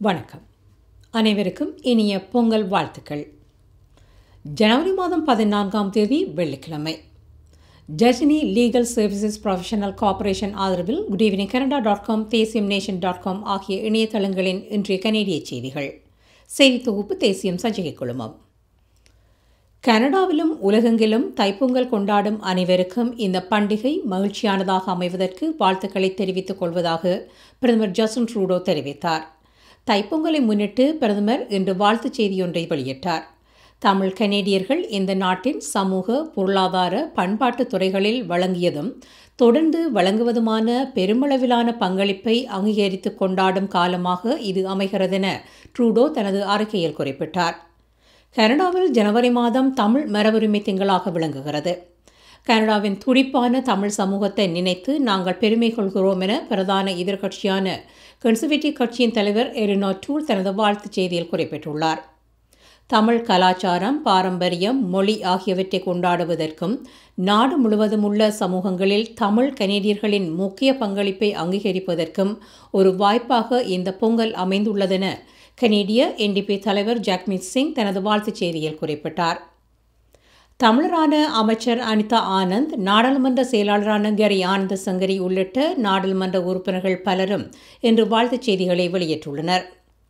வணக்கம் அனைவருக்கும் இனிய பொங்கல் வாழ்த்துக்கள் ஜனவரி மாதம் பதினான்காம் தேதி வெள்ளிக்கிழமை ஜர்ஜினி லீகல் சர்வீசஸ் ப்ரொஃபஷனல் கார்ப்பரேஷன் ஆதரவில் good evening Canada dot com தேசியம் நேஷன் டாட் காம் ஆகிய இணையதளங்களின் இன்றைய கனேடிய செய்திகள் செய்தி தொகுப்பு தேசியம் சஞ்சிகை குழுமம் கனடாவிலும் உலகெங்கிலும் தைப்பொங்கல் கொண்டாடும் அனைவருக்கும் இந்த பண்டிகை மகிழ்ச்சியானதாக அமைவதற்கு வாழ்த்துக்களை தெரிவித்துக் கொள்வதாக பிரதமர் ஜஸ்டின் ட்ரூடோ தெரிவித்தார் தைப்பொங்கலை முன்னிட்டு பிரதமர் இன்று வாழ்த்துச் செய்தியொன்றை வெளியிட்டார் தமிழ் கனேடியர்கள் இந்த நாட்டின் சமூக பொருளாதார பண்பாட்டு துறைகளில் வழங்கியதும் தொடர்ந்து வழங்குவதுமான பெருமளவிலான பங்களிப்பை அங்கீகரித்து கொண்டாடும் காலமாக இது அமைகிறதென ட்ரூடோ தனது அறிக்கையில் குறிப்பிட்டார் கனடாவில் ஜனவரி மாதம் தமிழ் மரபுரிமை திங்களாக விளங்குகிறது கனடாவின் துடிப்பான தமிழ் சமூகத்தை நினைத்து நாங்கள் பெருமை கொள்கிறோம் என பிரதான எதிர்க்கட்சியான கன்சர்வேட்டிவ் கட்சியின் தலைவர் எரினோ டூல் தனது வாழ்த்துச் செய்தியில் குறிப்பிட்டுள்ளார் தமிழ் கலாச்சாரம் பாரம்பரியம் மொழி ஆகியவற்றை கொண்டாடுவதற்கும் நாடு முழுவதும் உள்ள சமூகங்களில் தமிழ் கனேடியர்களின் முக்கிய பங்களிப்பை அங்கீகரிப்பதற்கும் ஒரு வாய்ப்பாக இந்த பொங்கல் அமைந்துள்ளதென கனேடிய என்டிபி தலைவர் ஜாக்மீத் சிங் தனது வாழ்த்துச் செய்தியில் குறிப்பிட்டார் தமிழரான அமைச்சர் அனிதா ஆனந்த் நாடாளுமன்ற செயலாளரான கரி ஆனந்த சங்கரி உள்ளிட்ட நாடாளுமன்ற உறுப்பினர்கள் பலரும் இன்று வாழ்த்துச் செய்திகளை வெளியிட்டுள்ளனர்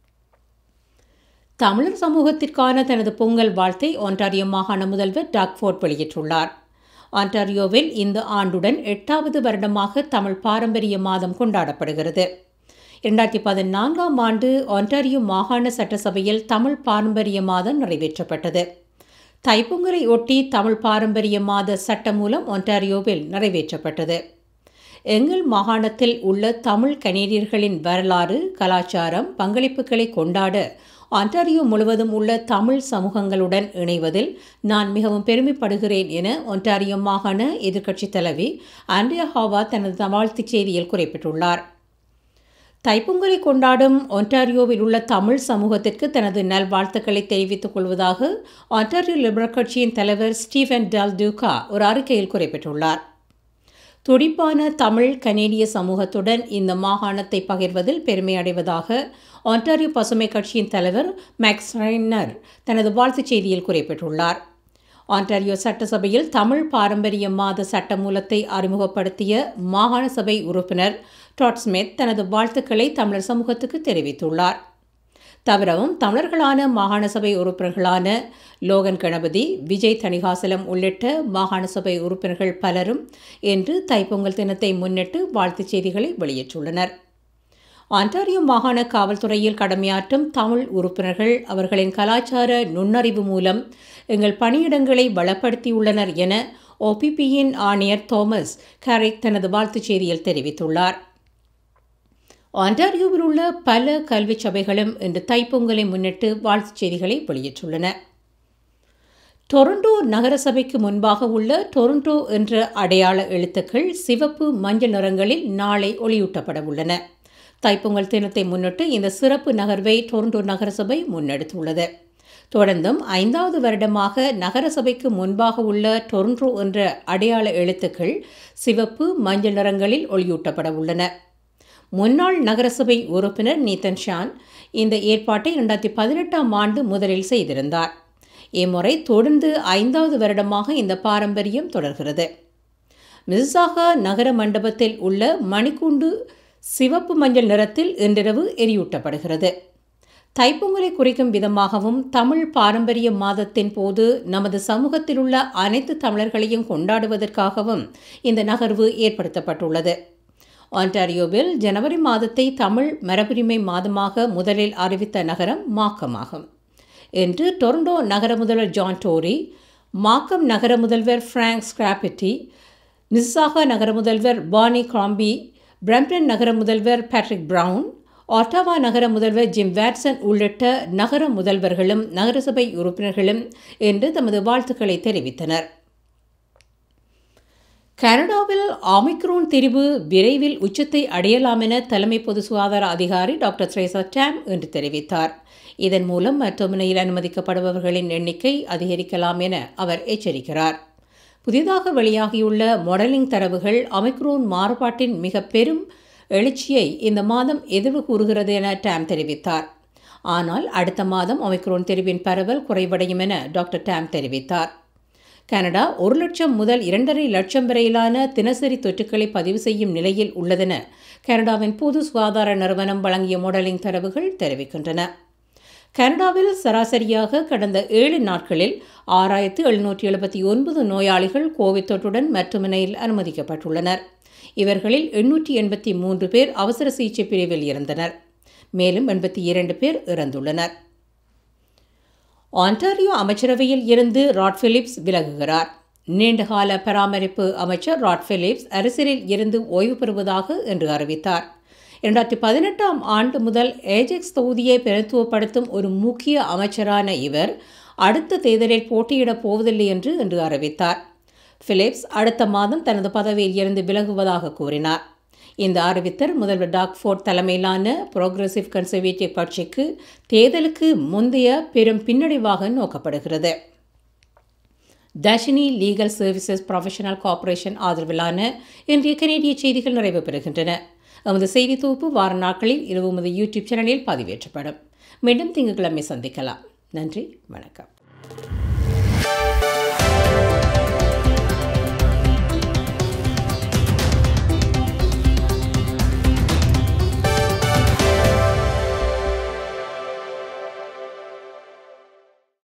தமிழர் சமூகத்திற்கான தனது பொங்கல் வாழ்த்தை ஒன்டாரியோ மாகாண முதல்வர் டாக்ஃபோர்ட் வெளியிட்டுள்ளார் ஆன்டாரியோவில் இந்த ஆண்டுடன் எட்டாவது வருடமாக தமிழ் பாரம்பரிய மாதம் கொண்டாடப்படுகிறது இரண்டாயிரத்தி பதினான்காம் ஆண்டு ஒன்டாரியோ மாகாண சட்டசபையில் தமிழ் பாரம்பரிய மாதம் நிறைவேற்றப்பட்டது தைப்பொங்கலை ஒட்டி தமிழ் பாரம்பரிய மாத சட்டம் மூலம் ஒன்டாரியோவில் நிறைவேற்றப்பட்டது எங்கள் மாகாணத்தில் உள்ள தமிழ் கனேடியர்களின் வரலாறு கலாச்சாரம் பங்களிப்புகளை கொண்டாட ஆண்டாரியோ முழுவதும் உள்ள தமிழ் சமூகங்களுடன் இணைவதில் நான் மிகவும் பெருமைப்படுகிறேன் என ஒன்டாரியோ மாகாண எதிர்க்கட்சித் தலைவி ஆண்ட்ரியா ஹாவா தனது வாழ்த்துச் செய்தியில் குறிப்பிட்டுள்ளார் தைப்பொங்கலை கொண்டாடும் ஒன்டாரியோவில் உள்ள தமிழ் சமூகத்திற்கு தனது நல்வாழ்த்துக்களை தெரிவித்துக் கொள்வதாக ஒன்டாரியோ லிபரல் கட்சியின் தலைவர் ஸ்டீஃபன் டால் டியூகா ஒரு அறிக்கையில் குறிப்பிட்டுள்ளார் துடிப்பான தமிழ் கனேடிய சமூகத்துடன் இந்த மாகாணத்தை பகிர்வதில் பெருமை அடைவதாக ஒன்டாரியோ பசுமை கட்சியின் தலைவர் மேக்ஸ் ரெய்னர் தனது வாழ்த்துச் செய்தியில் குறிப்பிட்டுள்ளார் ஆன்டாரியோ சட்டசபையில் தமிழ் பாரம்பரிய மாத சட்டமூலத்தை அறிமுகப்படுத்திய மாகாண சபை உறுப்பினர் டாட் ஸ்மித் தனது வாழ்த்துக்களை தமிழர் சமூகத்துக்கு தெரிவித்துள்ளார் தவிரவும் தமிழர்களான மாகாண சபை உறுப்பினர்களான லோகன் கணபதி விஜய் தணிகாசலம் உள்ளிட்ட மாகாண சபை உறுப்பினர்கள் பலரும் இன்று தைப்பொங்கல் தினத்தை முன்னிட்டு வாழ்த்துச் செய்திகளை வெளியிட்டுள்ளனர் ஆண்டாரியோ மாகாண காவல்துறையில் கடமையாற்றும் தமிழ் உறுப்பினர்கள் அவர்களின் கலாச்சார நுண்ணறிவு மூலம் எங்கள் பணியிடங்களை வளப்படுத்தியுள்ளனர் என ஓபிபியின் ஆணையர் தோமஸ் கேரிக் தனது வாழ்த்துச் செய்தியில் தெரிவித்துள்ளார் ஆண்டாரியோவில் உள்ள பல கல்வி சபைகளும் இன்று தைப்பொங்கலை முன்னிட்டு வாழ்த்துச் செய்திகளை வெளியிட்டுள்ளன டொரண்டோ நகரசபைக்கு முன்பாக உள்ள டொரண்டோ என்ற அடையாள எழுத்துக்கள் சிவப்பு மஞ்சள் நிறங்களில் நாளை ஒளியூட்டப்பட உள்ளன தைப்பொங்கல் தினத்தை முன்னிட்டு இந்த சிறப்பு நகர்வை டொரண்டோ நகரசபை முன்னெடுத்துள்ளது தொடர்ந்தும் ஐந்தாவது வருடமாக நகரசபைக்கு முன்பாக உள்ள டொரண்டோ என்ற அடையாள எழுத்துக்கள் சிவப்பு மஞ்சள் நிறங்களில் ஒளியூட்டப்பட உள்ளன முன்னாள் நகரசபை உறுப்பினர் நீத்தன் ஷான் இந்த ஏற்பாட்டை இரண்டாயிரத்தி பதினெட்டாம் ஆண்டு முதலில் செய்திருந்தார் இம்முறை தொடர்ந்து ஐந்தாவது வருடமாக இந்த பாரம்பரியம் தொடர்கிறது மிஸ்ஸாகா நகர மண்டபத்தில் உள்ள மணிக்கூண்டு சிவப்பு மஞ்சள் நிறத்தில் இன்றிரவு எரியூட்டப்படுகிறது தைப்பொங்கலை குறிக்கும் விதமாகவும் தமிழ் பாரம்பரிய மாதத்தின் போது நமது சமூகத்தில் உள்ள அனைத்து தமிழர்களையும் கொண்டாடுவதற்காகவும் இந்த நகர்வு ஏற்படுத்தப்பட்டுள்ளது ஆன்டாரியோவில் ஜனவரி மாதத்தை தமிழ் மரபுரிமை மாதமாக முதலில் அறிவித்த நகரம் மாக்கமாகும் என்று டொரண்டோ நகர முதல்வர் ஜான் டோரி மாக்கம் நகர முதல்வர் ஃப்ராங்க் ஸ்கிராபிட்டி நிஸ்ஸாகா நகர முதல்வர் பானி கிராம்பி பிரம்டன் நகர முதல்வர் பேட்ரிக் பிரவுன் ஆட்டாவா நகர முதல்வர் ஜிம் வேட்சன் உள்ளிட்ட நகர முதல்வர்களும் நகரசபை உறுப்பினர்களும் என்று தமது வாழ்த்துக்களை தெரிவித்தனர் கனடாவில் ஆமிக்ரோன் திரிவு விரைவில் உச்சத்தை அடையலாம் என தலைமை பொது சுகாதார அதிகாரி டாக்டர் த்ரேசா டேம் என்று தெரிவித்தார் இதன் மூலம் மருத்துவமனையில் அனுமதிக்கப்படுபவர்களின் எண்ணிக்கை அதிகரிக்கலாம் என அவர் எச்சரிக்கிறார் புதிதாக வெளியாகியுள்ள மாடலிங் தரவுகள் ஒமிக்ரோன் மாறுபாட்டின் மிக பெரும் எழுச்சியை இந்த மாதம் எதிர்வு கூறுகிறது என டேம் தெரிவித்தார் ஆனால் அடுத்த மாதம் ஒமிக்ரோன் தெரிவின் பரவல் குறைவடையும் என டாக்டர் டேம் தெரிவித்தார் கனடா ஒரு லட்சம் முதல் இரண்டரை லட்சம் வரையிலான தினசரி தொற்றுக்களை பதிவு செய்யும் நிலையில் உள்ளதென கனடாவின் பொது சுகாதார நிறுவனம் வழங்கிய மாடலிங் தரவுகள் தெரிவிக்கின்றன கனடாவில் சராசரியாக கடந்த ஏழு நாட்களில் ஆறாயிரத்து எழுநூற்றி எழுபத்தி ஒன்பது நோயாளிகள் கோவிட் தொற்றுடன் மருத்துவமனையில் அனுமதிக்கப்பட்டுள்ளனர் இவர்களில் எண்ணூற்றி எண்பத்தி மூன்று பேர் அவசர சிகிச்சை பிரிவில் இருந்தனர் மேலும் எண்பத்தி இரண்டு பேர் இறந்துள்ளனர் ஆன்டாரியோ அமைச்சரவையில் இருந்து ராட் பிலிப்ஸ் விலகுகிறார் நீண்டகால பராமரிப்பு அமைச்சர் ராட் பிலிப்ஸ் அரசியலில் இருந்து ஓய்வு பெறுவதாக என்று அறிவித்தார் இரண்டாயிரத்தி பதினெட்டாம் ஆண்டு முதல் ஏஜெக்ஸ் தொகுதியை பிரதித்துவப்படுத்தும் ஒரு முக்கிய அமைச்சரான இவர் அடுத்த தேர்தலில் போட்டியிடப் போவதில்லை என்று இன்று அறிவித்தார் பிலிப்ஸ் அடுத்த மாதம் தனது பதவியில் இருந்து விலகுவதாக கூறினார் இந்த அறிவித்தல் முதல்வர் டாக்ஃபோர்ட் தலைமையிலான புரோகிரசிவ் கன்சர்வேட்டிவ் கட்சிக்கு தேர்தலுக்கு முந்தைய பெரும் பின்னடைவாக நோக்கப்படுகிறது தஷினி லீகல் சர்வீசஸ் ப்ரொஃபஷனல் கார்ப்பரேஷன் ஆதரவிலான இன்றைய கனேடிய செய்திகள் நிறைவு பெறுகின்றன எமது செய்தி தொகுப்பு வார நாட்களில் இரவு எமது யூடியூப் சேனலில் பதிவேற்றப்படும் மீண்டும் திங்கட்கிழமை சந்திக்கலாம் நன்றி வணக்கம்